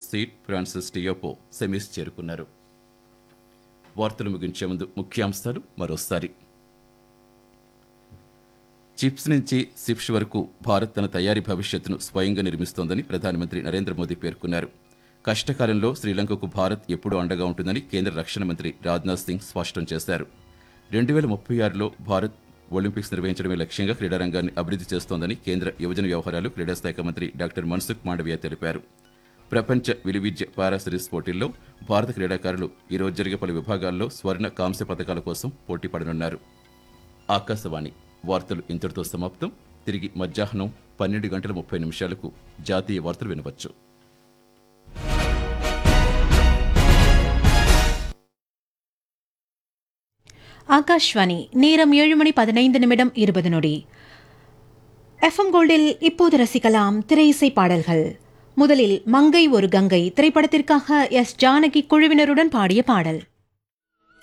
seed Francis Tiafoe semis చేరుకున్నారు వార్తలు ముగించే ముందు ముఖ్యాంశాలు మరోసారి చిప్స్ నుంచి సిప్స్ వరకు భారత్ తన తయారీ భవిష్యత్తును స్వయంగా నిర్మిస్తోందని ప్రధానమంత్రి నరేంద్ర మోదీ పేర్కొన్నారు కష్టకాలంలో శ్రీలంకకు భారత్ ఎప్పుడూ అండగా ఉంటుందని కేంద్ర రక్షణ మంత్రి రాజ్నాథ్ సింగ్ స్పష్టం చేశారు రెండు వేల ముప్పై ఆరులో భారత్ ఒలింపిక్స్ నిర్వహించడమే లక్ష్యంగా క్రీడారంగాన్ని అభివృద్ధి చేస్తోందని కేంద్ర యువజన వ్యవహారాలు క్రీడా శాఖ మంత్రి డాక్టర్ మన్సుఖ్ మాండవీయ తెలిపారు ప్రపంచ విలువిద్య పారా సిరీస్ పోటీల్లో భారత క్రీడాకారులు ఈరోజు జరిగే పలు విభాగాల్లో స్వర్ణ కాంస్య పథకాల కోసం పోటీ పడనున్నారు ఆకాశవాణి వార్తలు ఇంతటితో సమాప్తం తిరిగి మధ్యాహ్నం పన్నెండు గంటల ముప్పై నిమిషాలకు జాతీయ వార్తలు వినవచ్చు ஆகாஷ்வாணி நேரம் ஏழு மணி பதினைந்து நிமிடம் இருபது நொடி எஃப்எம் கோல்டில் இப்போது ரசிக்கலாம் திரையிசை பாடல்கள் முதலில் மங்கை ஒரு கங்கை திரைப்படத்திற்காக எஸ் ஜானகி குழுவினருடன் பாடிய பாடல்